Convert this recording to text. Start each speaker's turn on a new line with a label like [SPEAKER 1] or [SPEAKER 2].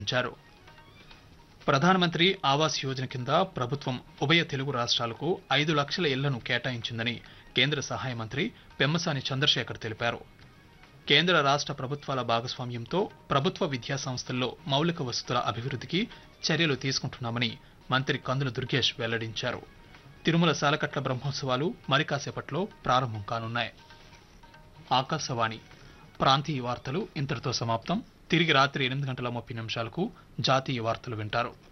[SPEAKER 1] ఉంచారు ప్రధానమంత్రి ఆవాస్ యోజన కింద ప్రభుత్వం ఉభయ తెలుగు రాష్ట్రాలకు ఐదు లక్షల ఇళ్లను కేటాయించిందని కేంద్ర సహాయ మంత్రి పెమ్మసాని చంద్రశేఖర్ తెలిపారు కేంద్ర రాష్ట్ర ప్రభుత్వాల భాగస్వామ్యంతో ప్రభుత్వ విద్యా సంస్థల్లో మౌలిక వసతుల అభివృద్ధికి చర్యలు తీసుకుంటున్నామని మంత్రి కందుల దుర్గేష్ వెల్లడించారు తిరుమల సాలకట్ల బ్రహ్మోత్సవాలు మరి కాసేపట్లో ప్రారంభం కానున్నాయి ఆకాశవాణి ప్రాంతీయ వార్తలు ఇంతటితో సమాప్తం తిరిగి రాత్రి ఎనిమిది గంటల ముప్పై నిమిషాలకు జాతీయ వార్తలు వింటారు